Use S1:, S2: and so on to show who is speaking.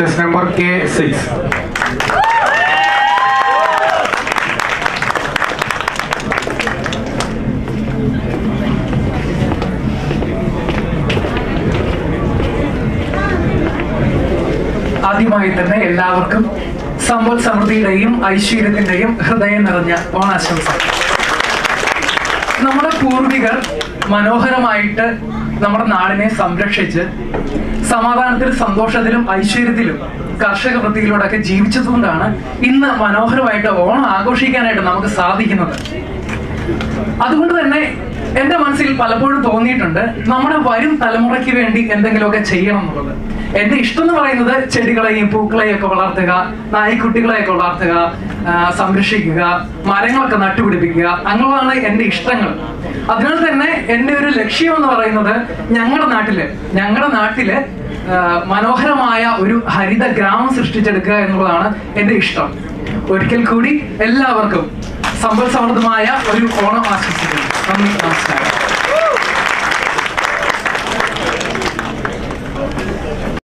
S1: Chess number K6.
S2: ആദ്യമായി തന്നെ എല്ലാവർക്കും സമ്പൽ സമൃദ്ധിയുടെയും ഐശ്വര്യത്തിന്റെയും ഹൃദയം നിറഞ്ഞ ഓണാശംസ നമ്മുടെ പൂർവികർ മനോഹരമായിട്ട് നമ്മുടെ നാടിനെ സംരക്ഷിച്ച് സമാധാനത്തിലും സന്തോഷത്തിലും ഐശ്വര്യത്തിലും കർഷക വൃത്തിയിലൂടെയൊക്കെ ജീവിച്ചതുകൊണ്ടാണ് ഇന്ന് മനോഹരമായിട്ട് ഓണം ആഘോഷിക്കാനായിട്ട് നമുക്ക് സാധിക്കുന്നത് അതുകൊണ്ട് തന്നെ എന്റെ മനസ്സിൽ പലപ്പോഴും തോന്നിയിട്ടുണ്ട് നമ്മുടെ വരും തലമുറയ്ക്ക് വേണ്ടി എന്തെങ്കിലുമൊക്കെ ചെയ്യണം എന്നുള്ളത് എന്റെ ഇഷ്ടം എന്ന് പറയുന്നത് ചെടികളെയും പൂക്കളെയും ഒക്കെ വളർത്തുക നായ്ക്കുട്ടികളെയൊക്കെ വളർത്തുക ആ, സംരക്ഷിക്കുക മരങ്ങളൊക്കെ നട്ടുപിടിപ്പിക്കുക അങ്ങനെയാണ് എന്റെ ഇഷ്ടങ്ങൾ അതിനാൽ തന്നെ എന്റെ ഒരു ലക്ഷ്യം എന്ന് പറയുന്നത് ഞങ്ങളുടെ നാട്ടില് ഞങ്ങളുടെ നാട്ടില് ആ, മനോഹരമായ ഒരു ഹരിത ഗ്രാമം സൃഷ്ടിച്ചെടുക്കുക എന്നുള്ളതാണ് എന്റെ ഇഷ്ടം ഒരിക്കൽ കൂടി എല്ലാവർക്കും സമ്പൽ സമൃദ്ധമായ ഒരു ഓണം ആശംസിക്കുന്നു നന്ദി നമസ്കാരം